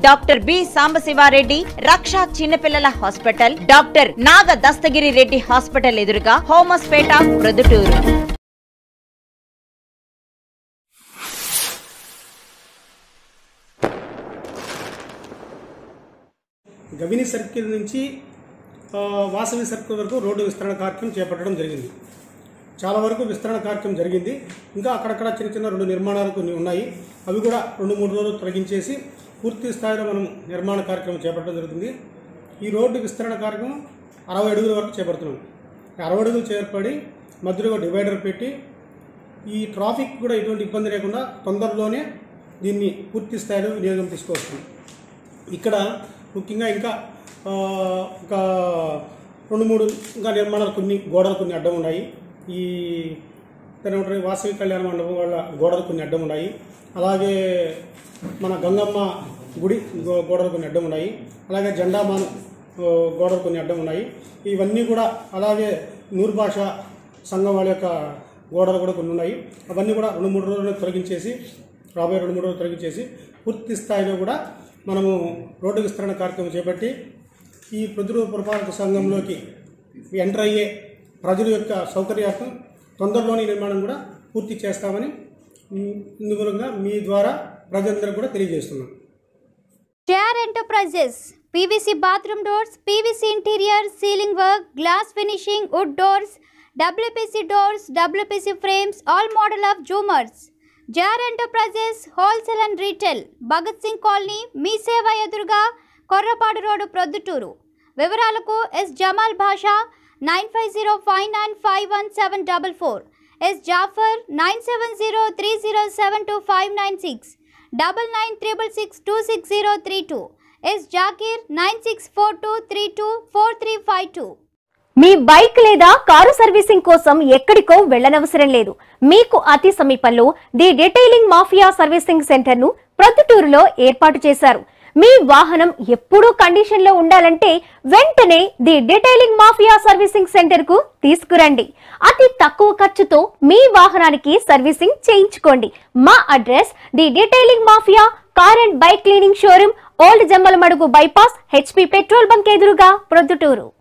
Doctor B Sambasiva Reddy Raksha చిన్నపిల్లల hospital doctor Naga Dastagiri Reddy hospital ఎదురుగా హోమస్పేట ప్రొద్దుటూరు గవిని circle నుంచి ఆ, వాసవి సర్కిల్ వరకు రోడ్డు విస్తరణ కార్యక్రమం చేపట్టడం జరిగింది చాలా వరకు విస్తరణ కార్యక్రమం జరిగింది ఇంకా అక్కడక్కడ చిన్న చిన్న రెండు నిర్మాణాలు కొన్ని ఉన్నాయి అవి కూడా రెండు మూడు రోజులు తొలగించేసి పూర్తి స్థాయిలో మనం నిర్మాణ కార్యక్రమం చేపట్టడం జరుగుతుంది ఈ రోడ్డు విస్తరణ కార్యక్రమం అరవై అడుగుల వరకు చేపడుతున్నాం అరవై అడుగులు చేపడి మధ్యలో ఒక డివైడర్ పెట్టి ఈ ట్రాఫిక్ కూడా ఎటువంటి ఇబ్బంది లేకుండా తొందరలోనే దీన్ని పూర్తి స్థాయిలో వినియోగం తీసుకొస్తుంది ఇక్కడ ముఖ్యంగా ఇంకా ఆ, ఒక రెండు మూడు ఇంకా నిర్మాణాలు కొన్ని గోడలు కొన్ని అడ్డం ఉన్నాయి ఈ దాని ఏమంటారు, వాసవి కళ్యాణ మండపం వాళ్ళ గోడలు కొన్ని అడ్డం ఉన్నాయి అలాగే మన గంగమ్మ గుడి గో- గోడలు కొన్ని అడ్డం ఉన్నాయి అలాగే జెండామాను ఓ, గోడలు కొన్ని అడ్డం ఉన్నాయి ఇవన్నీ కూడా అలాగే నూరు భాష సంఘం వాళ్ళ యొక్క గోడలు కూడా కొన్ని ఉన్నాయి అవన్నీ కూడా రెండు మూడు రోజులు తొలగించేసి రాబోయే రెండు మూడు రోజులు తొలగించేసి పూర్తి స్థాయిలో కూడా మనము రోడ్డు విస్తరణ కార్యక్రమం చేపట్టి ఈ ప్రతిరూప పురపాలక సంఘంలోకి ఎంటర్ అయ్యే ప్రజల యొక్క సౌకర్యార్థం తొందరలోని నిర్మాణం కూడా పూర్తి చేస్తామని ఉమ్, ఇందుమూలంగా మీ ద్వారా ప్రజలందరూ కూడా తెలియజేస్తున్నాం JR Enterprises PVC bathroom doors, PVC interior, ceiling work, glass finishing, wood doors, WPC doors, WPC frames, all model of Zoomers. JR Enterprises Wholesale and Retail, Bhagat Singh colony Mee Seva ఎదురుగా కొర్రపాడు రోడ్డు ప్రొద్దుటూరు వివరాలకు S Jamal Basha nine five zero five nine five one seven double four S Jafar nine seven zero three zero seven two five nine six double nine triple six two six zero three two S Zakir nine six four two three two four three five two మీ bike లేదా car servicing కోసం ఎక్కడికో వెళ్ళనవసరం లేదు మీకు అతి సమీపంలో the detailing mafia servicing centre ను ప్రొద్దుటూరులో ఏర్పాటు చేశారు మీ వాహనం ఎప్పుడూ కండిషన్ లో ఉండాలంటే వెంటనే the detailing mafia servicing centre కు తీసుకురండి అతి తక్కువ ఖర్చుతో మీ వాహనానికి సర్వీసింగ్ చేయించుకోండి మా address the detailing mafia car and bike cleaning showroom old Jammalamadugu bypass HP petrol bunk ఎదురుగా ప్రొద్దుటూరు